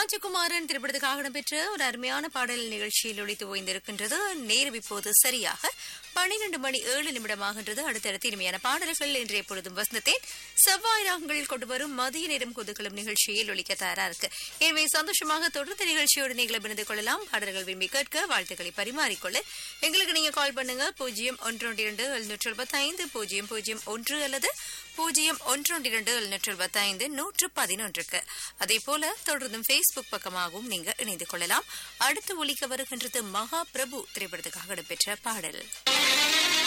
ராஜகுமாரன் திரைப்படத்துக்காக இடம்பெற்ற ஒரு அருமையான பாடல் நிகழ்ச்சியில் ஒழித்து ஓய்ந்திருக்கின்றது நேரம் இப்போது சரியாக பன்னிரண்டு மணி ஏழு நிமிடமாகின்றது அடுத்தடுத்து இனிமையான பாடல்கள் இன்றைய பொழுதும் வசந்தத்தேன் செவ்வாய் ராகங்கள் கொண்டு வரும் மதிய நேரம் கொதுக்களும் நிகழ்ச்சியில் ஒழிக்க தயாரா இருக்கு எனவே சந்தோஷமாக தொடர்ந்து நிகழ்ச்சியோடு நீங்களை பிணைந்து கொள்ளலாம் பாடல்கள் விரும்பி கேட்க வாழ்த்துக்களை பரிமாறிக்கொள்ள எங்களுக்கு நீங்க கால் பண்ணுங்க பூஜ்ஜியம் ஒன்று ஒன்று இரண்டு எழுநூற்று எழுபத்தி ஐந்து பூஜ்ஜியம் பூஜ்ஜியம் ஒன்று அல்லது பூஜ்ஜியம் ஒன்று ஒன்று இரண்டு எழுநூற்று எழுபத்தி ஐந்து நூற்று பதினொன்றுக்கு அதே போல தொடர்ந்தும் பேஸ்புக் பக்கமாகவும் நீங்க இணைந்து கொள்ளலாம் அடுத்து ஒலிக்க வருகின்றது மகா பிரபு திரைப்படத்துக்காக இடம்பெற்ற பாடல்